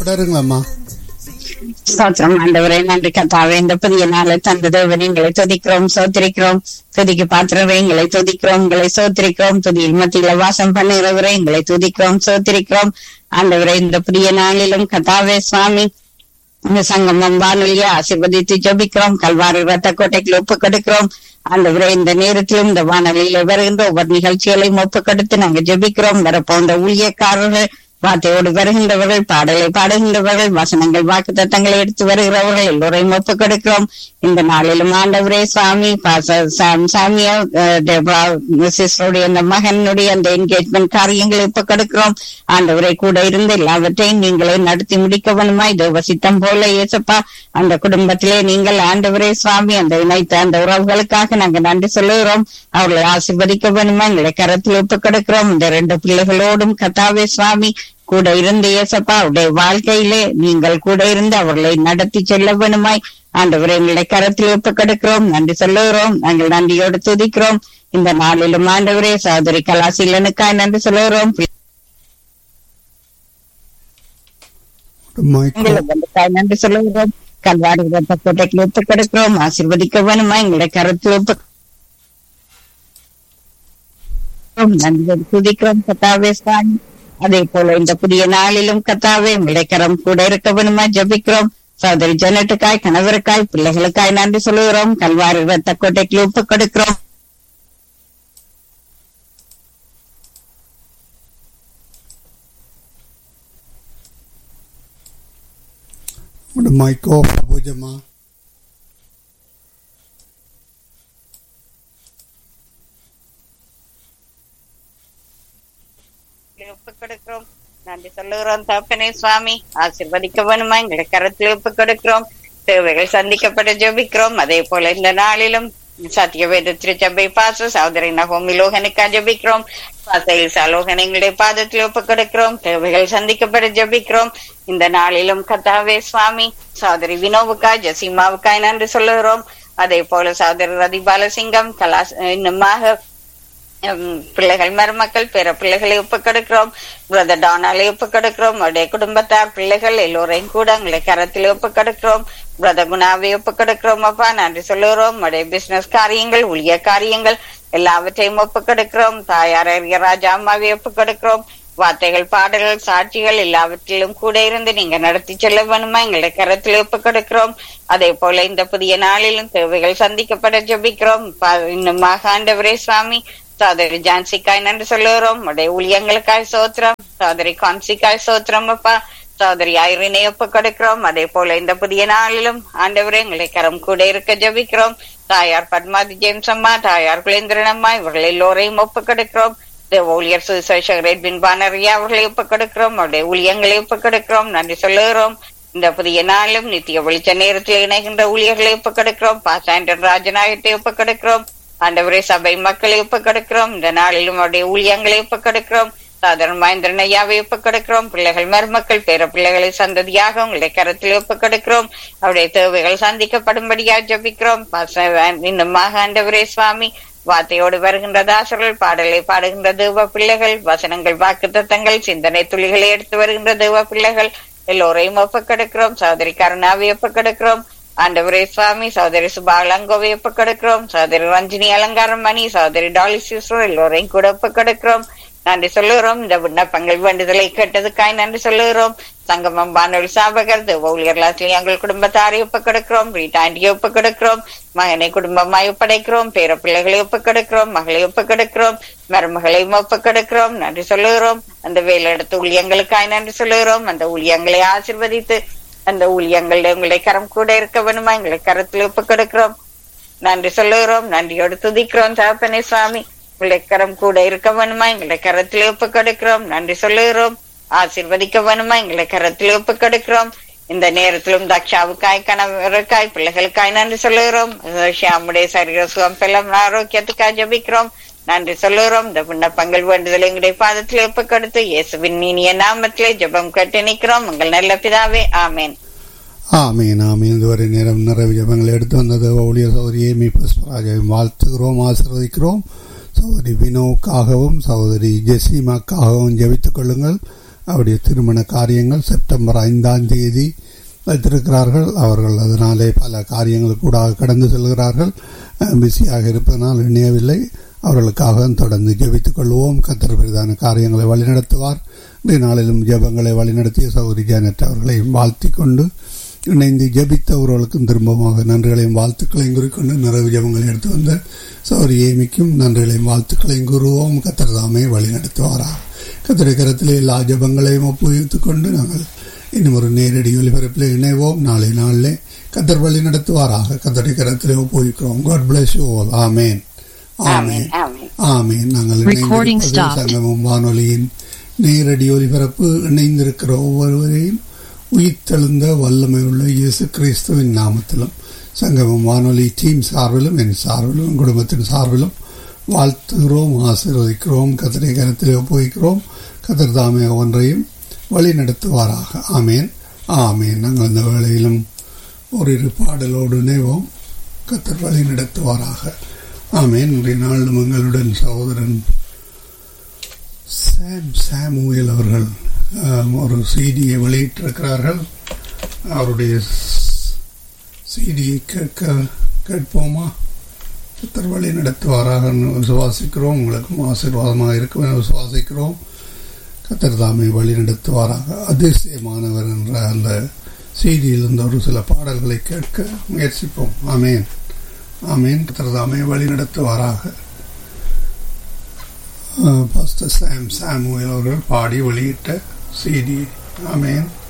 தொடருங்களம்மா ஸ்தோத்திரம் ஆண்டவரே நன்றி கத்தாவே இந்த புதிய நாளை தந்த தேவன் எங்களை துதிக்கிறோம் சோத்திரிக்கிறோம் துதிக்கு பாத்திரவே எங்களை துதிக்கிறோம் எங்களை சோத்திரிக்கிறோம் துதியில் மத்தியில வாசம் பண்ணுகிறவரே எங்களை துதிக்கிறோம் சோத்திரிக்கிறோம் ஆண்டவரே இந்த புதிய நாளிலும் கத்தாவே சுவாமி இந்த சங்கமம் வானொலியை ஆசீர்வதித்து ஜபிக்கிறோம் கல்வாரி ரத்த கோட்டைக்கு ஒப்பு கொடுக்கிறோம் ஆண்டவரே இந்த நேரத்திலும் இந்த வானொலியில வருகின்ற ஒவ்வொரு நிகழ்ச்சிகளையும் ஒப்பு கொடுத்து நாங்க ஜபிக்கிறோம் வரப்போன்ற ஊழியக்காரர்கள் வார்த்தையோடு வருகின்றவர்கள் பாடலை பாடுகின்றவர்கள் வசனங்கள் வாக்கு தத்தங்களை எடுத்து வருகிறவர்கள் எல்லோரையும் ஒப்பு கொடுக்கிறோம் இந்த நாளிலும் ஆண்டவரே சுவாமி பாச- சாம்- சாமியா அஹ், டெபா, சிஸ்டருடைய அந்த மகனுடைய அந்த என்கேஜ்மெண்ட் காரியங்களை ஒப்பு கொடுக்கிறோம் ஆண்டவரை கூட இருந்து எல்லாவற்றையும் நீங்களே நடத்தி முடிக்க வேணுமாய் தேவசித்தம் போல இயேசப்பா அந்த குடும்பத்திலே நீங்கள் ஆண்டவரே சுவாமி அந்த இணைத்த அந்த உறவுகளுக்காக நாங்க நன்றி சொல்லுகிறோம் அவர்களை ஆசீர்வதிக்க வேணுமா எங்களை கரத்தில் ஒப்பு கொடுக்கிறோம் இந்த ரெண்டு பிள்ளைகளோடும் கத்தாவே சுவாமி கூட இருந்து இயேசப்பா அவருடைய வாழ்க்கையிலே நீங்கள் கூட இருந்து அவர்களை நடத்தி செல்ல வேணுமாய் ஆண்டவரை எங்களை கரத்தில் ஒப்பு கொடுக்கிறோம் நன்றி சொல்லுகிறோம் நாங்கள் நன்றியோடு துதிக்கிறோம் இந்த நாளிலும் ஆண்டவரே சகோதரி கலாசீலனுக்காய் நன்றி சொல்லுகிறோம் மைக்கோ உங்களுக்காய் நன்றி சொல்லுகிறோம் கல்வாரி ரத்த கோட்டைக்கு ஒப்பு கொடுக்கிறோம் ஆசீர்வதிக்க வேணுமா எங்களை கரத்தில் ஒப்பு நன்றி துதிக்கிறோம் கத்தாவே சுவாமி அதே போல இந்த புதிய நாளிலும் கத்தாவே விளைக்கரம் கூட இருக்க வேணுமா ஜபிக்கிறோம் சகோதரி ஜனட்டுக்காய் கணவருக்காய் பிள்ளைகளுக்காய் நன்றி சொல்லுகிறோம் கல்வாரி ரத்த கோட்டைக்கு ஒப்பு கொடுக்கிறோம் மைக்கோ பூஜமா ஒப்பு கொடுக்கிறோம் நன்றி சொல்லுகிறோம் தப்பனே சுவாமி ஆசீர்வதிக்க வேணுமா எங்களை கரத்தில் ஒப்பு கொடுக்கிறோம் தேவைகள் சந்திக்கப்பட ஜெபிக்கிறோம் அதே போல இந்த நாளிலும் சத்தியவேத திருச்சபை பாச சகோதரி நகோமி லோகனுக்கா ஜெபிக்கிறோம் பாசையில் சலோகன் எங்களுடைய பாதத்தில் ஒப்பு கொடுக்கிறோம் தேவைகள் சந்திக்கப்பட ஜெபிக்கிறோம் இந்த நாளிலும் கத்தாவே சுவாமி சகோதரி வினோவுக்காய் ஜசீமாவுக்காய் நன்றி சொல்லுகிறோம் அதே போல சகோதரி ரதி பாலசிங்கம் கலாஸ் இன்னுமாக உம், பிள்ளைகள் மருமக்கள் பிற பிள்ளைகளை ஒப்பு கொடுக்கிறோம் பிரதர் டானாலை ஒப்பு கொடுக்கிறோம் அவருடைய குடும்பத்தார் பிள்ளைகள் எல்லோரையும் கூட உங்களை கரத்தில் ஒப்பு கொடுக்கிறோம் பிரதர் குணாவை ஒப்பு கொடுக்கிறோம் அப்பா நன்றி சொல்லுகிறோம் உடைய பிசினஸ் காரியங்கள் ஊழிய காரியங்கள் எல்லாவற்றையும் ஒப்பு கொடுக்கிறோம் தாயார் அறிய ராஜா அம்மாவை ஒப்பு கொடுக்கிறோம் வார்த்தைகள் பாடல்கள் சாட்சிகள் எல்லாவற்றிலும் கூட இருந்து நீங்க நடத்தி செல்ல வேணுமா எங்களை கரத்தில் ஒப்பு கொடுக்கிறோம் அதே போல இந்த புதிய நாளிலும் தேவைகள் சந்திக்கப்பட ஜெபிக்கிறோம் பா- இன்னுமாக ஆண்டவரே சுவாமி சோதரி ஜான்சிக்காய் நன்றி சொல்லுகிறோம் உடைய ஊழியங்களுக்காய் சோத்திரம் சோதரி கான்சிக்காய் சோத்திரம் அப்பா சோதரி ஐரினை ஒப்பு கொடுக்கிறோம் அதே போல இந்த புதிய நாளிலும் ஆண்டவரே எங்களை கரம் கூட இருக்க ஜெபிக்கிறோம் தாயார் பத்மாதி ஜேம்ஸ் அம்மா தாயார் குலேந்திரன் அம்மா இவர்கள் எல்லோரையும் ஒப்பு கொடுக்கிறோம் தேவ ஊழியர் சுசேஷகர் எட்வின் பானரியா அவர்களை ஒப்பு கொடுக்கிறோம் அவருடைய ஊழியங்களை ஒப்பு கொடுக்கிறோம் நன்றி சொல்லுகிறோம் இந்த புதிய நாளும் நித்திய வெளிச்ச நேரத்தில் இணைகின்ற ஊழியர்களை ஒப்பு கொடுக்கிறோம் பாசாண்டன் ராஜநாயகத்தை ஒப்பு கொடுக்கிறோம் ஆண்டவரே சபை மக்களை ஒப்பு கொடுக்கிறோம் இந்த நாளிலும் அவருடைய ஊழியங்களை ஒப்பு கொடுக்கிறோம் சாதாரண மகேந்திரன் ஐயாவை ஒப்பு கொடுக்கிறோம் பிள்ளைகள் மருமக்கள் பேர பிள்ளைகளை சந்ததியாக உங்களுடைய கரத்தில் ஒப்பு கொடுக்கிறோம் அவருடைய தேவைகள் சந்திக்கப்படும்படியா ஜபிக்கிறோம் இன்னுமாக ஆண்டவரே சுவாமி வார்த்தையோடு வருகின்ற தாசர்கள் பாடலை பாடுகின்ற தேவ பிள்ளைகள் வசனங்கள் வாக்கு தத்தங்கள் சிந்தனை துளிகளை எடுத்து வருகின்ற தேவ பிள்ளைகள் எல்லோரையும் ஒப்புக்கெடுக்கிறோம் சகோதரி கருணாவை ஒப்புக்கெடுக்கிறோம் ஆண்டவரே சுவாமி சகோதரி சுபாலங்கோவை ஒப்புக்கெடுக்கிறோம் சகோதரி ரஞ்சினி அலங்காரம் மணி சகோதரி டாலி சிஸ்டர் எல்லோரையும் கூட ஒப்புக்கெடுக்கிறோம் நன்றி சொல்லுகிறோம் இந்த விண்ணப்பங்கள் வேண்டுதலை கேட்டதுக்காய் நன்றி சொல்லுகிறோம் சங்கமம் வானொலி சாபகர் ஊழியர்களாசில் எங்கள் குடும்பத்தாரை ஒப்புக்கெடுக்கிறோம் வீட்டாண்டியை ஒப்புக்கெடுக்கிறோம் மகனை குடும்பமாய் ஒப்படைக்கிறோம் பேர பிள்ளைகளை ஒப்புக்கெடுக்கிறோம் மகளை ஒப்புக்கெடுக்கிறோம் மருமகளையும் ஒப்புக்கெடுக்கிறோம் நன்றி சொல்லுகிறோம் அந்த வேலையிடத்து ஊழியங்களுக்காய் நன்றி சொல்லுகிறோம் அந்த ஊழியங்களை ஆசிர்வதித்து அந்த ஊழியங்கள் உங்களை கரம் கூட இருக்க வேணுமா எங்களை கரத்தில் ஒப்புக்கெடுக்கிறோம் நன்றி சொல்லுகிறோம் நன்றியோடு துதிக்கிறோம் தகப்பனே சுவாமி உங்களை கரம் கூட இருக்க வேணுமா எங்களை கரத்தில் ஒப்புக்கெடுக்கிறோம் நன்றி சொல்லுகிறோம் ஆசீர்வதிக்க வேணுமா எங்களை கரத்தில் ஒப்புக்கெடுக்கிறோம் இந்த நேரத்திலும் தக்ஷாவுக்காய் கணவருக்காய் பிள்ளைகளுக்காய் நன்றி சொல்லுகிறோம் ஷியாமுடைய சரீர சுகம் பெல்லாம் ஆரோக்கியத்துக்காய் ஜபிக்கிறோம் நன்றி சொல்லுகிறோம் இந்த விண்ணப்பங்கள் வேண்டுதல் எங்களுடைய பாதத்தில் ஒப்புக்கெடுத்து இயேசுவின் நீனிய நாமத்திலே ஜெபம் கட்டி நிற்கிறோம் உங்கள் நல்ல பிதாவே ஆமேன் ஆமீன் ஆமீன் இதுவரை நேரம் நிறைவு ஜபங்களை எடுத்து வந்தது ஊழியர் சௌதரி ஏமி புஷ்பராஜாவையும் வாழ்த்துகிறோம் ஆசீர்வதிக்கிறோம் சகோதரி வினோவுக்காகவும் சகோதரி ஜெசிமாக்காகவும் ஜெபித்துக் கொள்ளுங்கள் அவருடைய திருமண காரியங்கள் செப்டம்பர் ஐந்தாம் தேதி வைத்திருக்கிறார்கள் அவர்கள் அதனாலே பல காரியங்கள் கூட கடந்து செல்கிறார்கள் பிஸியாக இருப்பதனால் இணையவில்லை அவர்களுக்காக தொடர்ந்து ஜெபித்துக் கொள்வோம் கத்தர் பெரிதான காரியங்களை வழிநடத்துவார் இன்றைய நாளிலும் ஜெபங்களை வழிநடத்திய சௌரி ஜானட் அவர்களையும் வாழ்த்தி கொண்டு இணைந்து ஜெபித்தவர்களுக்கும் திரும்பமாக நன்றிகளையும் வாழ்த்துக்களையும் கூறிக்கொண்டு நிறைவு ஜெபங்களை எடுத்து வந்த சௌரி ஏமிக்கும் நன்றிகளையும் வாழ்த்துக்களையும் கூறுவோம் கத்தர் தாமே வழிநடத்துவாரா கத்தரை கரத்திலே எல்லா ஜெபங்களையும் ஒப்புவித்துக் கொண்டு நாங்கள் இன்னும் ஒரு நேரடி ஒலிபரப்பில் இணைவோம் நாளை நாளிலே கத்தர் வழி நடத்துவாராக கத்தரை கரத்திலே ஒப்புவிக்கிறோம் God bless you all amen amen amen நாங்கள் சங்கமம் வானொலியின் நேரடி ஒலிபரப்பு இணைந்திருக்கிற ஒவ்வொருவரையும் உயிர்த்தெழுந்த வல்லமை உள்ள இயேசு கிறிஸ்துவின் நாமத்திலும் சங்கமம் வானொலி டீம் சார்பிலும் என் சார்பிலும் என் குடும்பத்தின் சார்பிலும் வாழ்த்துகிறோம் ஆசீர்வதிக்கிறோம் கத்திரை கரத்தில் ஒப்புவிக்கிறோம் கத்தர் தாமே ஒன்றையும் வழி நடத்துவாராக ஆமேன் ஆமேன் நாங்கள் இந்த வேளையிலும் ஓரிரு பாடலோடு இணைவோம் கத்தர் வழி நடத்துவாராக ஆமேன் இன்றைய நாளும் எங்களுடன் சகோதரன் சாம் சாமுவேல் அவர்கள் ஒரு செய்தியை வெளியிட்டிருக்கிறார்கள் அவருடைய செய்தியை கேட்க கேட்போமா கத்தர் வழி நடத்துவாராக விசுவாசிக்கிறோம் உங்களுக்கும் ஆசீர்வாதமாக இருக்கும் என விசுவாசிக்கிறோம் கத்தர் தாமே வழி நடத்துவாராக அதிசயமானவர் என்ற அந்த செய்தியில் இருந்த ஒரு சில பாடல்களை கேட்க முயற்சிப்போம் ஆமேன் ஆமேன் கத்தர் தாமே வழி நடத்துவாராக பாஸ்டர் சாம் சாமுவேல் அவர்கள் பாடி வெளியிட்ட செய்தி ஆமேன்